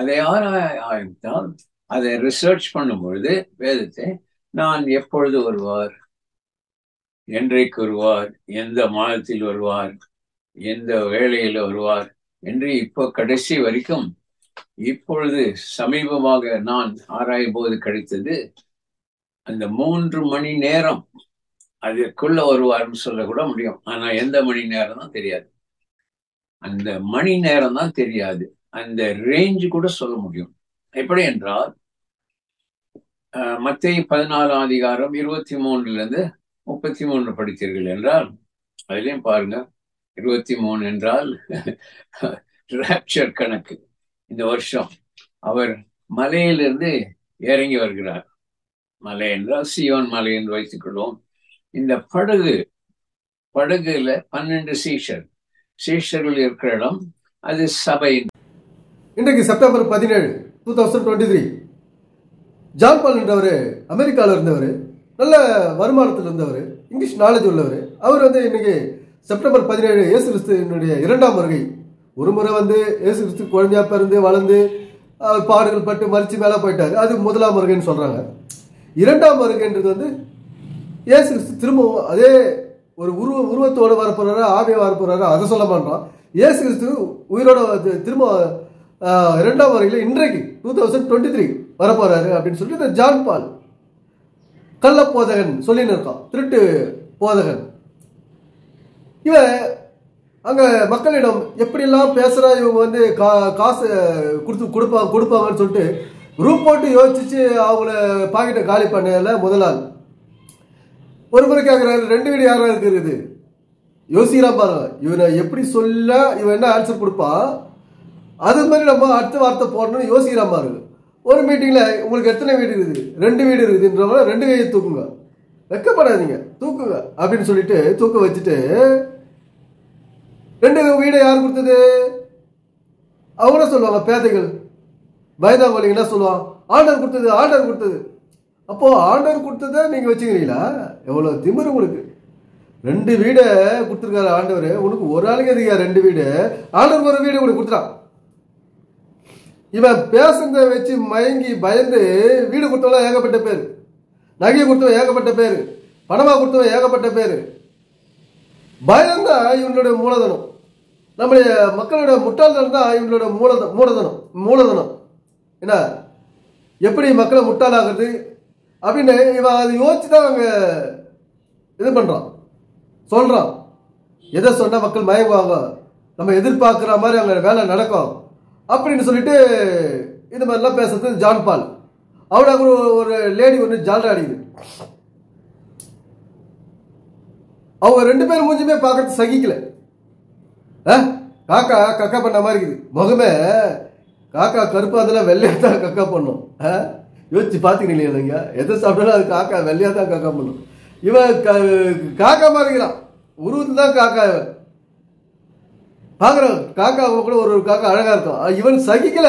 அதை ஆராய்ந்தால் அதை ரிசர்ச் பண்ணும் பொழுது வேதத்தை நான் எப்பொழுது வருவார் என்றைக்கு வருவார் எந்த மாதத்தில் வருவார் எந்த வேளையில் வருவார் என்று இப்போ கடைசி வரைக்கும் இப்பொழுது சமீபமாக நான் ஆராயும் போது கிடைத்தது அந்த மூன்று மணி நேரம் அதற்குள்ள வருவார்னு சொல்ல கூட முடியும் ஆனா எந்த மணி நேரம் தான் தெரியாது அந்த மணி நேரம் தான் தெரியாது அந்த ரேஞ்சு கூட சொல்ல முடியும் எப்படி என்றால் மத்திய பதினாலாம் அதிகாரம் இருபத்தி மூணுல இருந்து முப்பத்தி மூணு படித்தீர்கள் என்றால் அதுலயும் பாருங்க இருபத்தி மூணு என்றால் ராப்சர் கணக்கு இந்த வருஷம் அவர் மலையிலிருந்து இறங்கி வருகிறார் மலை என்றால் சியோன் மலை என்று வைத்துக் கொள்வோம் இந்த படகு படகுல பன்னெண்டு சீஷர் சீஷர்கள் இருக்கிற இடம் அது சபை இன்றைக்கு செப்டம்பர் பதினேழு two thousand twenty three John Paul என்றவர் அமெரிக்காவில் இருந்தவர் நல்ல வருமானத்தில் இருந்தவர் இங்கிலீஷ் நாலேஜ் உள்ளவர் அவர் வந்து இன்னைக்கு செப்டம்பர் பதினேழு இயேசு கிறிஸ்துவனுடைய இரண்டாம் வருகை ஒரு முறை வந்து இயேசு கிறிஸ்து குழந்தையா பிறந்து வளர்ந்து அவர் பாடுகள் பட்டு மறிச்சு மேலே போயிட்டார் அது முதலாம் வருகைன்னு சொல்றாங்க இரண்டாம் வருகைன்றது வந்து இயேசு கிறிஸ்து திரும்பவும் அதே ஒரு உருவ உருவத்தோடு வரப்போறாரா ஆவியா வரப்போறாரா அதை சொல்ல மாட்டோம் இயேசு கிறிஸ்து உயிரோட வந்து திரும்ப ஆஹ், இரண்டாம் வருகையில் இன்றைக்கு டூ தௌசண்ட் டுவெண்ட்டி த்ரீ வரப்போறாரு அப்படின்னு சொல்லிட்டு இந்த ஜான் பால் கள்ள போதகன் சொல்லின்னு இருக்கான் திருட்டு போதகன் இவன் அங்க மக்களிடம் எப்படியெல்லாம் பேசுறா இவங்க வந்து கா- காசு கொடுத்து கொடுப்பாங்க கொடுப்பாங்கன்னு சொல்லிட்டு ரூம் போட்டு யோசிச்சு அவங்கள பாக்கெட்டை காலி பண்ணல முதல் ஆள் ஒரு முறை கேட்கிறாரு ரெண்டு வீடு யாரா இருக்குது யோசிக்கிறான் பாருங்க இவனை எப்படி சொல்ல இவன் என்ன ஆன்சர் கொடுப்பான் அது மாதிரி நம்ம அடுத்த வார்த்தை போடணும்னு யோசிக்கிறான் பாருங்க ஒரு மீட்டிங்ல உங்களுக்கு எத்தனை வீடு இருக்குது ரெண்டு வீடு இருக்குதுன்றவங்க ரெண்டு கையை தூக்குங்க வெக்கப்படாதீங்க தூக்குங்க அப்படின்னு சொல்லிட்டு தூக்க வச்சுட்டு ரெண்டு வீடை யார் கொடுத்தது அவங்க சொல்லுவாங்க பேதைகள் பயந்தாங்கோலிங்க என்ன சொல்லுவான் ஆர்டர் கொடுத்தது ஆர்டர் கொடுத்தது அப்போ ஆர்டர் கொடுத்ததை நீங்க வச்சுக்கிறீங்களா எவ்வளவு திமிரு உங்களுக்கு ரெண்டு வீடை கொடுத்துருக்காரு ஆண்டவர் உனக்கு ஒரு ஆளுக்கு எதுக்கா ரெண்டு வீடு ஆண்டவருக்கு ஒரு வீடு உனக்கு கொடுத்துறான் இவன் பேசுறத வச்சு மயங்கி பயந்து வீடு கொடுத்தவங்க ஏகப்பட்ட பேர் நகையை கொடுத்தவன் ஏகப்பட்ட பேர் பணமா கொடுத்தவன் ஏகப்பட்ட பேர் பயம்தான் இவனுடைய மூலதனம் நம்முடைய மக்களோட முட்டாள்தனம் தான் இவங்களோட மூலத மூலதனம் மூலதனம் என்ன எப்படி மக்களை முட்டாளாகிறது அப்படின்னு இவன் அதை யோசிச்சு தான் அவங்க இது பண்றான் சொல்றான் எதை சொன்னா மக்கள் மயங்குவாங்க நம்ம எதிர்பார்க்குற மாதிரி அங்க வேலை நடக்கும் அப்படின்னு சொல்லிட்டு இது மாதிரிலாம் பேசுறது ஜான் பால் அவட ஒரு ஒரு லேடி ஒன்று ஜால்ரா அடிக்குது அவங்க ரெண்டு பேரும் மூஞ்சுமே பார்க்கறது சகிக்கல ஆ? காக்கா கக்கா பண்ண மாதிரி இருக்குது முகமே காக்கா கருப்பா அதெல்லாம் வெள்ளையா தான் கக்கா பண்ணும் ஆ? யோசிச்சு பாத்துக்கிறீங்க நீங்க எதை சாப்பிட்டாலும் அது காக்கா வெள்ளையா தான் காக்கா பண்ணும் இவன் க- காக்கா மாதிரி இருக்கிறான் உருவத்தில் தான் காக்கா இவன் பாக்குறான் காக்கா அவங்க கூட ஒரு ஒரு காக்கா அழகா இருக்கும் ஆ, இவன் சகிக்கல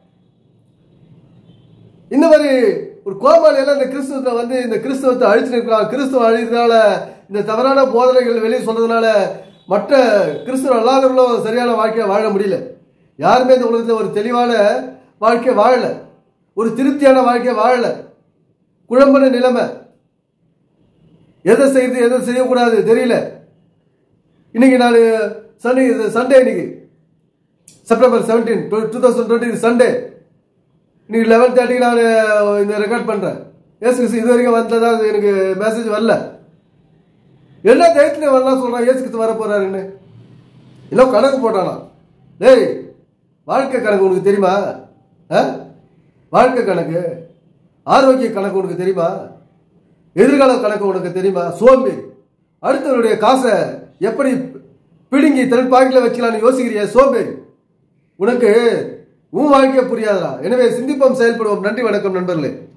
இந்த மாதிரி ஒரு கோமாளி எல்லாம் இந்த கிறிஸ்துவத்தை வந்து இந்த கிறிஸ்துவத்தை அழிச்சு நிற்கிறான் கிறிஸ்துவ அழிக்கிறதுனால இந்த தவறான போதனைகள் வெளியே சொல்றதுனால மற்ற கிறிஸ்துவ அல்லாதவர்களும் சரியான வாழ்க்கையை வாழ முடியல யாருமே இந்த உலகத்தில் ஒரு தெளிவான வாழ்க்கையை வாழல ஒரு திருப்தியான வாழ்க்கையை வாழல குழம்புன நிலைமை எதை செய்யறது எதை செய்யக்கூடாது தெரியல இன்னைக்கு நான் சண்டே சண்டே இன்னைக்கு September seventeen two thousand twenty Sunday இன்னைக்கு லெவன் தேர்ட்டிக்கு நான் இந்த ரெக்கார்ட் பண்றேன் ஏசு கிறிஸ்து இது வரைக்கும் வந்ததா எனக்கு மெசேஜ் வரல எல்லா தைரியத்திலையும் வரலாம் சொல்றான் ஏசு கிறிஸ்து வர போறாருன்னு இல்லை கணக்கு போட்டானா டேய் வாழ்க்கை கணக்கு உனக்கு தெரியுமா ஆ? வாழ்க்கை கணக்கு ஆரோக்கிய கணக்கு உனக்கு தெரியுமா எதிர்கால கணக்கு உனக்கு தெரியுமா சோம்பேறி அடுத்தவருடைய காசை எப்படி பிடுங்கி தன் பாக்கெட்ல வச்சுக்கலாம்னு யோசிக்கிறிய சோம்பேறி உனக்கு உன் வாழ்க்கையை புரியாதா எனவே சிந்திப்போம் செயல்படுவோம் நன்றி வணக்கம் நண்பர்களே